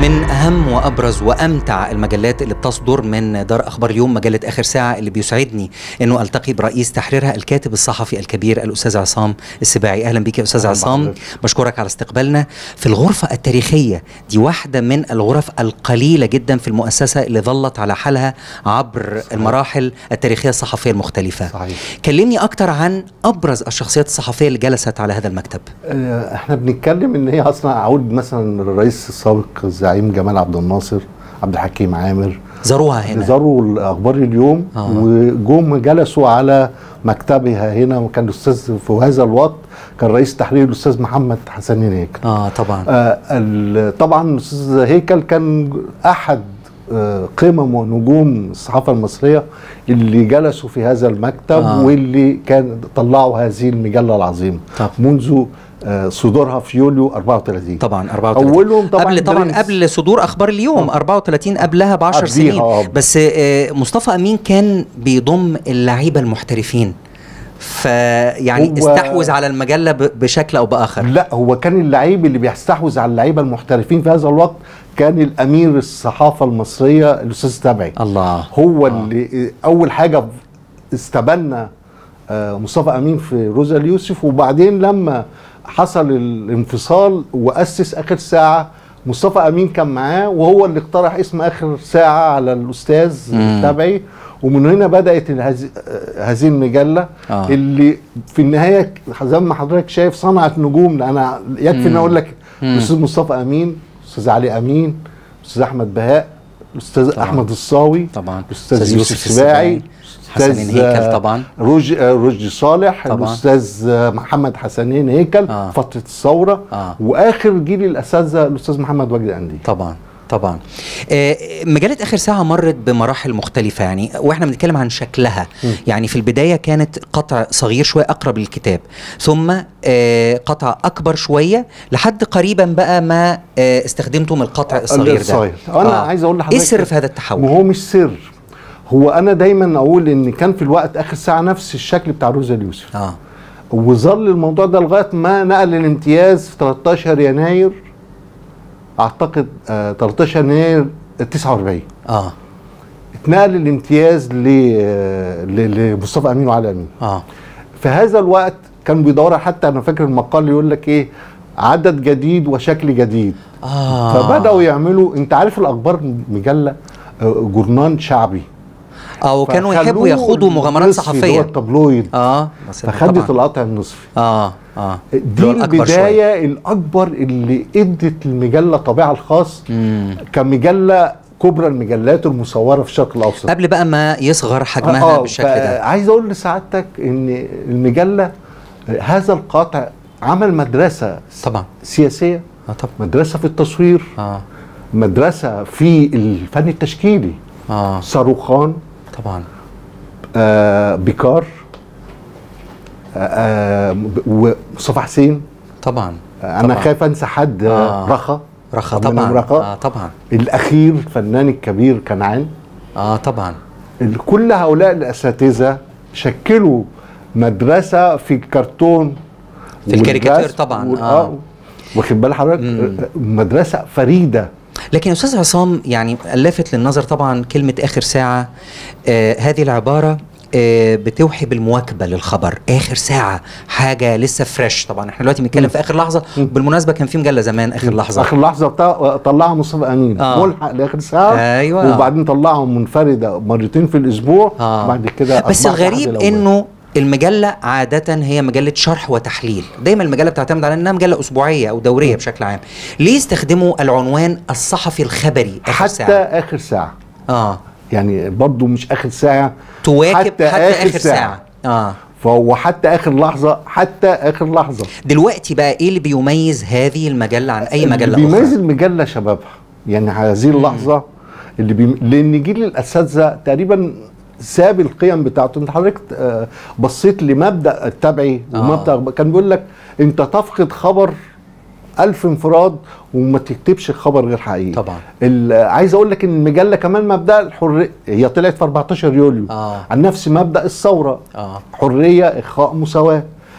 من اهم وابرز وامتع المجلات اللي بتصدر من دار اخبار اليوم مجله اخر ساعه اللي بيسعدني انه التقي برئيس تحريرها الكاتب الصحفي الكبير الاستاذ عصام السباعي اهلا بك يا استاذ أهلاً عصام بحضرتك. بشكرك على استقبالنا في الغرفه التاريخيه دي واحده من الغرف القليله جدا في المؤسسه اللي ظلت على حالها عبر المراحل التاريخيه الصحفيه المختلفه صحيح. كلمني اكتر عن ابرز الشخصيات الصحفيه اللي جلست على هذا المكتب آه، احنا بنتكلم ان هي اصلا اعود مثلا الرئيس السابق الزعيم جمال عبد الناصر عبد الحكيم عامر زاروها هنا زاروا الاخبار اليوم آه. وجم جلسوا على مكتبها هنا وكان الاستاذ في هذا الوقت كان رئيس تحرير الاستاذ محمد حسنين هيكل اه طبعا آه ال- طبعا الاستاذ هيكل كان احد آه، قمم ونجوم الصحافه المصريه اللي جلسوا في هذا المكتب آه. آه. واللي كان طلعوا هذه المجله العظيمه طب. منذ آه، صدورها في يوليو 34 طبعا 34 اولهم طبعا قبل طبعا برنس. قبل صدور اخبار اليوم 34 قبلها ب 10 قبليها، سنين آه. بس آه، مصطفى امين كان بيضم اللعيبه المحترفين فيعني هو- استحوذ على المجله ب- بشكل او باخر لا هو كان اللعيب اللي بيستحوذ على اللعيبه المحترفين في هذا الوقت كان الامير الصحافه المصريه الاستاذ تبعي الله هو اللي اول حاجه استبنى آه، مصطفى امين في روزا اليوسف وبعدين لما حصل الانفصال واسس اخر ساعه مصطفى امين كان معاه وهو اللي اقترح اسم اخر ساعه على الاستاذ مم. تبعي ومن هنا بدات هذه هذه المجله آه. اللي في النهايه زي ما حضرتك شايف صنعت نجوم انا يكفي ان اقول لك مم. الاستاذ مصطفى امين الاستاذ علي امين الاستاذ احمد بهاء الاستاذ طبعاً. احمد الصاوي طبعا الاستاذ يوسف السباعي حسنين هيكل طبعا رج رشدي صالح طبعاً. الاستاذ محمد حسنين هيكل آه. فتره الثوره آه. واخر جيل الاساتذه الاستاذ محمد وجدي اندي طبعا طبعا آه، مجلة آخر ساعة مرت بمراحل مختلفة يعني وإحنا بنتكلم عن شكلها يعني في البداية كانت قطع صغير شوية أقرب للكتاب ثم آه، قطع أكبر شوية لحد قريبا بقى ما آه، استخدمتم القطع الصغير ده الصغير. أنا عايز أقول لحضرتك إيه السر في هذا ما التحول؟ هو مش سر هو انا دايما اقول ان كان في الوقت اخر ساعه نفس الشكل بتاع روزا اليوسف آه وظل الموضوع ده لغايه ما نقل الامتياز في 13 يناير اعتقد آه 13 يناير 49 آه اتنقل الامتياز ل ل- لمصطفى امين وعلي امين آه في هذا الوقت كان بيدور حتى انا فاكر المقال يقول لك ايه عدد جديد وشكل جديد آه فبداوا يعملوا انت عارف الاخبار مجله آه، جورنان شعبي آه وكانوا فخلوه يحبوا ياخدوا مغامرات النصفي اللي هو صحفية التابلويد آه بس فخدت طبعاً. القطع النصفي آه آه دي اللي هو الأكبر شوية. البدايه الاكبر اللي ادت المجله طابعها الخاص مم. كمجله كبرى المجلات المصوره في الشرق الاوسط قبل بقى ما يصغر حجمها بالشكل ده عايز اقول لسعادتك ان المجله هذا القاطع عمل مدرسه طبعا سياسيه آه طبعا مدرسه في التصوير آه مدرسه في الفن التشكيلي آه صاروخان طبعا آه بيكار آه آه ومصطفى حسين طبعا آه انا طبعاً. خايف انسى حد آه. آه رخا رخا ربنا طبعا رخا اه طبعا الاخير الفنان الكبير كنعان اه طبعا ال- كل هؤلاء الاساتذه شكلوا مدرسه في الكرتون في الكاريكاتير والرسم طبعاً، وال- آه. اه واخد بال حضرتك مم. آه، مدرسه فريده لكن يا استاذ عصام يعني لافت للنظر طبعا كلمه اخر ساعه آه هذه العباره آه بتوحي بالمواكبه للخبر اخر ساعه حاجه لسه فريش طبعا احنا دلوقتي بنتكلم مم. في اخر لحظه مم. بالمناسبه كان في مجله زمان اخر لحظه اخر لحظه بتاع طلعها مصطفى امين آه. ملحق لاخر ساعه أيوة. وبعدين طلعهم منفرده مرتين في الاسبوع آه. بعد كده بس أصبحت الغريب أحد الأول. انه المجلة عادة هي مجلة شرح وتحليل دايما المجلة بتعتمد على انها مجلة اسبوعية او دورية بشكل عام ليه استخدموا العنوان الصحفي الخبري اخر حتى ساعة اخر ساعه اه يعني برضو مش اخر ساعه تواكب حتى, حتى اخر, ساعة. ساعة اه فهو حتى اخر لحظه حتى اخر لحظه دلوقتي بقى ايه اللي بيميز هذه المجلة عن اي مجلة بيميز اخرى المجله شبابها يعني هذه اللحظه اللي بي... لان جيل الاساتذه تقريبا ساب القيم بتاعته انت حضرتك آه، بصيت لمبدا التبعي آه. ومبدا كان بيقول لك انت تفقد خبر ألف انفراد وما تكتبش خبر غير حقيقي طبعا. ال- عايز اقول لك ان المجله كمان مبدا الحريه هي طلعت في 14 يوليو آه. عن نفس مبدا الثوره اه حريه اخاء مساواه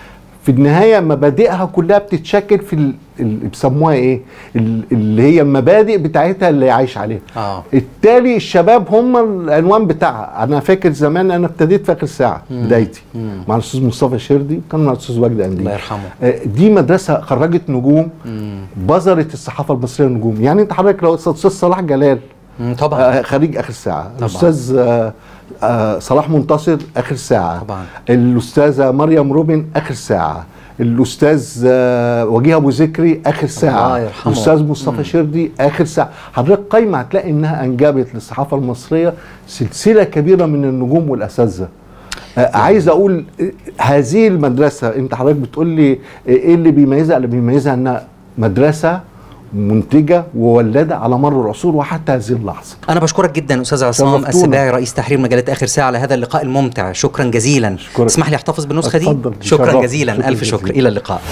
في النهايه مبادئها كلها بتتشكل في ال- ال- بيسموها ايه ال- اللي هي المبادئ بتاعتها اللي عايش عليها اه التالي الشباب هم العنوان بتاعها انا فاكر زمان انا ابتديت في اخر ساعه بدايتي مم. مع الاستاذ مصطفى شردي كان مع الاستاذ وجدي الله انديل يرحمه آه، دي مدرسه خرجت نجوم مم. بذرت الصحافه المصريه نجوم يعني انت حضرتك لو الاستاذ صلاح جلال مم، طبعا آه، خريج اخر ساعه الاستاذ آه، آه، صلاح منتصر اخر ساعه طبعا. الاستاذه مريم روبن اخر ساعه الاستاذ آه، وجيه ابو ذكري اخر ساعه الله يرحمه. الاستاذ مصطفى شردي اخر ساعه حضرتك قايمه هتلاقي انها انجبت للصحافه المصريه سلسله كبيره من النجوم والاساتذه آه، عايز اقول آه، هذه المدرسه انت حضرتك بتقول لي آه، ايه اللي بيميزها اللي بيميزها انها مدرسه منتجه وولده على مر العصور وحتى هذه اللحظه انا بشكرك جدا استاذ عصام شرفتونا. السباعي رئيس تحرير مجله اخر ساعه على هذا اللقاء الممتع شكرا جزيلا أشكرك. اسمح لي احتفظ بالنسخه دي اتفضل. شكرا شرفت. جزيلا شكرا الف شكر جزيلا. الى اللقاء